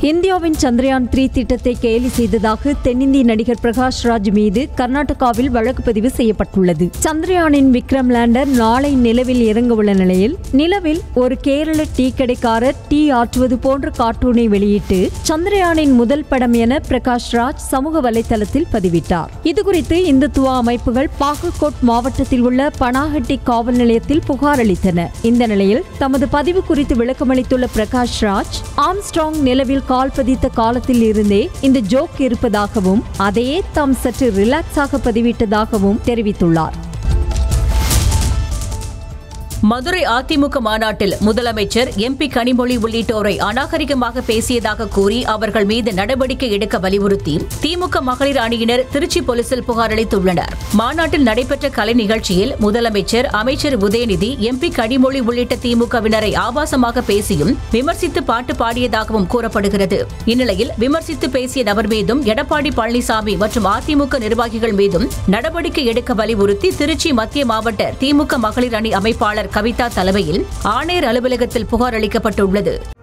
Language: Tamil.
இந்தியாவின் சந்திரயான் த்ரீ திட்டத்தை கேலி செய்ததாக தென்னிந்திய நடிகர் பிரகாஷ் ராஜ் மீது கர்நாடகாவில் வழக்கு பதிவு செய்யப்பட்டுள்ளது சந்திரயானின் விக்ரம் லேண்டர் நாளை நிலவில் இறங்க உள்ள நிலையில் நிலவில் ஒரு கேரள டீ கடைக்காரர் டீ ஆற்றுவது போன்ற கார்ட்டூனை வெளியிட்டு சந்திரயானின் முதல் படம் என பிரகாஷ் ராஜ் சமூக வலைதளத்தில் பதிவிட்டார் இதுகுறித்து இந்துத்துவ அமைப்புகள் பாகல்கோட் மாவட்டத்தில் உள்ள பனாகட்டி காவல் நிலையத்தில் புகார் அளித்தன இந்த நிலையில் தமது பதிவு குறித்து விளக்கமளித்துள்ள பிரகாஷ் ராஜ் ஆம்ஸ்ட்ராங் நிலவில் கால் பதித்த காலத்தில் இருந்தே இந்த ஜோக் இருப்பதாகவும் அதையே தாம் சற்று ரிலாக்ஸாக பதிவிட்டதாகவும் தெரிவித்துள்ளார் மதுரை அதிமுக மாநாட்டில் முதலமைச்சர் எம்பி கனிமொழி உள்ளிட்டோரை அநாகரிகமாக பேசியதாக கூறி அவர்கள் மீது நடவடிக்கை எடுக்க வலியுறுத்தி திமுக மகளிர் அணியினர் திருச்சி போலீசில் புகார் அளித்துள்ளனர் மாநாட்டில் நடைபெற்ற கலை நிகழ்ச்சியில் முதலமைச்சர் அமைச்சர் உதயநிதி எம்பி கனிமொழி உள்ளிட்ட திமுகவினரை ஆபாசமாக பேசியும் விமர்சித்து பாட்டு பாடியதாகவும் கூறப்படுகிறது இந்நிலையில் விமர்சித்து பேசிய நபர் மீதும் எடப்பாடி பழனிசாமி மற்றும் அதிமுக நிர்வாகிகள் மீதும் நடவடிக்கை எடுக்க வலியுறுத்தி திருச்சி மத்திய மாவட்ட திமுக மகளிர் அணி அமைப்பாளர் கவிதா தலைமையில் ஆணையர் அலுவலகத்தில் புகார் அளிக்கப்பட்டுள்ளது